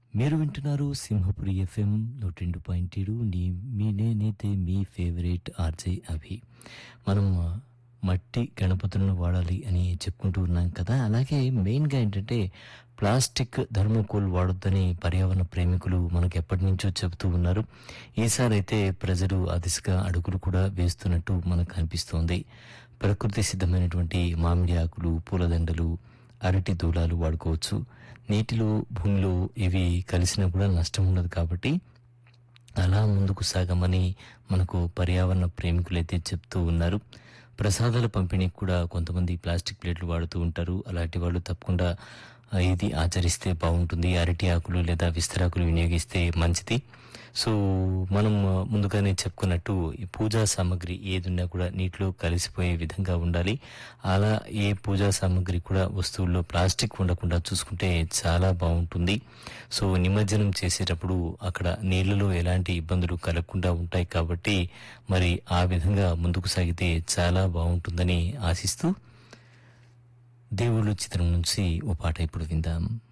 మీరు వింటున్నారు సింహపురి ఎఫ్ఎం నూట రెండు పాయింట్ ఏడు నీ మీ నేనైతే మీ ఫేవరెట్ ఆర్జే అభి మనం ఆ, మట్టి గణపతులను వాడాలి అని చెప్పుకుంటూ ఉన్నాం కదా అలాగే మెయిన్గా ఏంటంటే ప్లాస్టిక్ ధర్మకోల్ వాడొద్దని పర్యావరణ ప్రేమికులు మనకు ఎప్పటి నుంచో చెబుతూ ఉన్నారు ఈసారి అయితే ప్రజలు ఆ దిశగా అడుగులు కూడా వేస్తున్నట్టు మనకు అనిపిస్తోంది ప్రకృతి సిద్ధమైనటువంటి మామిడి ఆకులు పూలదండలు అరటి దూలాలు వాడుకోవచ్చు నీటిలో భూమిలో ఇవి కలిసినా కూడా నష్టం ఉండదు కాబట్టి అలా ముందుకు సాగమని మనకు పర్యావరణ ప్రేమికులైతే చెప్తూ ఉన్నారు ప్రసాదాల పంపిణీకి కూడా కొంతమంది ప్లాస్టిక్ ప్లేట్లు వాడుతూ ఉంటారు అలాంటి వాళ్ళు తప్పకుండా ఆ, ఇది ఆచరిస్తే బాగుంటుంది అరటి ఆకులు లేదా విస్తరాకులు వినియోగిస్తే మంచిది సో మనం ఆ, ముందుగానే చెప్పుకున్నట్టు ఈ పూజా సామాగ్రి ఏదున్నా కూడా నీటిలో కలిసిపోయే విధంగా ఉండాలి అలా ఏ పూజా సామాగ్రి కూడా వస్తువుల్లో ప్లాస్టిక్ ఉండకుండా చూసుకుంటే చాలా బాగుంటుంది సో నిమజ్జనం చేసేటప్పుడు అక్కడ నీళ్లలో ఎలాంటి ఇబ్బందులు కలగకుండా ఉంటాయి కాబట్టి మరి ఆ విధంగా ముందుకు సాగితే చాలా బాగుంటుందని ఆశిస్తూ దేవుళ్ళు చిత్రం నుంచి ఓ పాట ఇప్పుడు విందాం